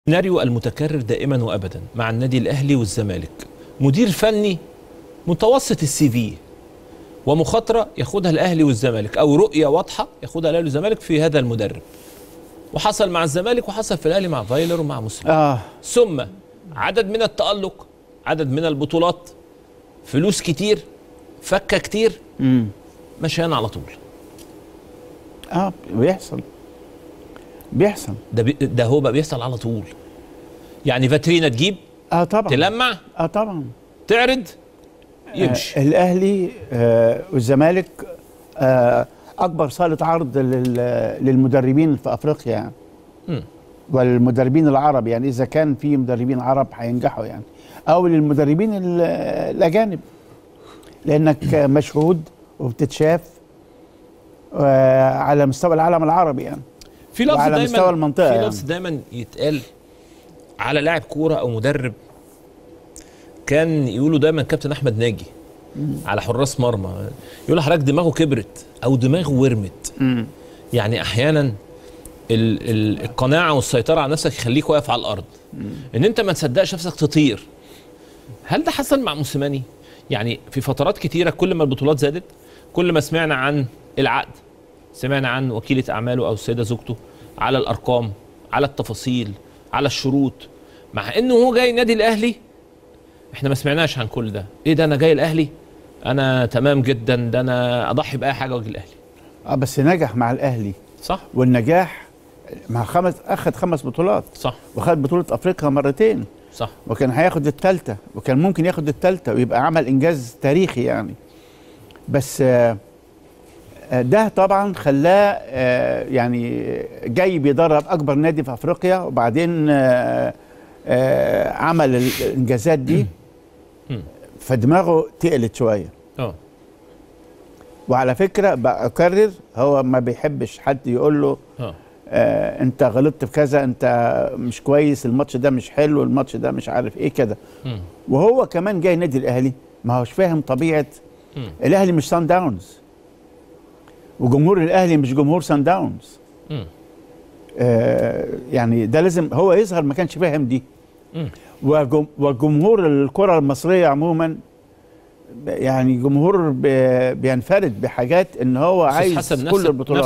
السيناريو المتكرر دائما وابدا مع النادي الاهلي والزمالك مدير فني متوسط السي في ومخاطره ياخدها الاهلي والزمالك او رؤيه واضحه ياخدها الاهلي والزمالك في هذا المدرب وحصل مع الزمالك وحصل في الاهلي مع فايلر ومع مسلم اه ثم عدد من التألق عدد من البطولات فلوس كتير فكه كتير امم مشيان على طول اه بيحصل بيحصل ده بي ده هو بقى بيحصل على طول يعني فاترينا تجيب اه طبعا تلمع اه طبعا تعرض يمشي آه الاهلي آه والزمالك آه اكبر صاله عرض لل- للمدربين في افريقيا يعني مم. والمدربين العرب يعني اذا كان في مدربين عرب هينجحوا يعني او للمدربين ال- الاجانب لانك مشهود وبتتشاف آه، على مستوى العالم العربي يعني في لفظ وعلى دايما مستوى المنطقة في يعني. لفظ دايما يتقال على لاعب كوره او مدرب كان يقولوا دايما كابتن احمد ناجي على حراس مرمى يقول حضرتك دماغه كبرت او دماغه ورمت يعني احيانا ال ال القناعه والسيطره على نفسك يخليك واقف على الارض ان انت ما تصدقش نفسك تطير هل ده حصل مع موسيماني يعني في فترات كتيره كل ما البطولات زادت كل ما سمعنا عن العقد سمعنا عن وكيله اعماله او السيده زوجته على الارقام على التفاصيل على الشروط مع انه هو جاي النادي الاهلي احنا ما سمعناش عن كل ده ايه ده انا جاي الاهلي انا تمام جدا ده انا اضحي باي حاجه واجي الاهلي اه بس نجح مع الاهلي صح والنجاح مع خمس اخذ خمس بطولات صح وخد بطوله افريقيا مرتين صح وكان هياخد الثالثه وكان ممكن ياخد الثالثه ويبقى عمل انجاز تاريخي يعني بس آه، آه، ده طبعا خلاه آه، يعني جاي بيدرب اكبر نادي في افريقيا وبعدين آه، آه، عمل الانجازات دي مم. فدماغه تقلت شويه اه وعلى فكره بكرر هو ما بيحبش حد يقول له اه آه انت غلطت في كذا انت مش كويس الماتش ده مش حلو الماتش ده مش عارف ايه كده مم. وهو كمان جاي نادي الاهلي ما هوش فاهم طبيعه مم. الاهلي مش سان داونز وجمهور الاهلي مش جمهور سان داونز مم. آه يعني ده لازم هو يظهر ما كانش فاهم دي مم. وجم وجمهور الكره المصريه عموما يعني جمهور ب- بينفرد بحاجات ان هو أستاذ عايز حسن كل نفس البطولات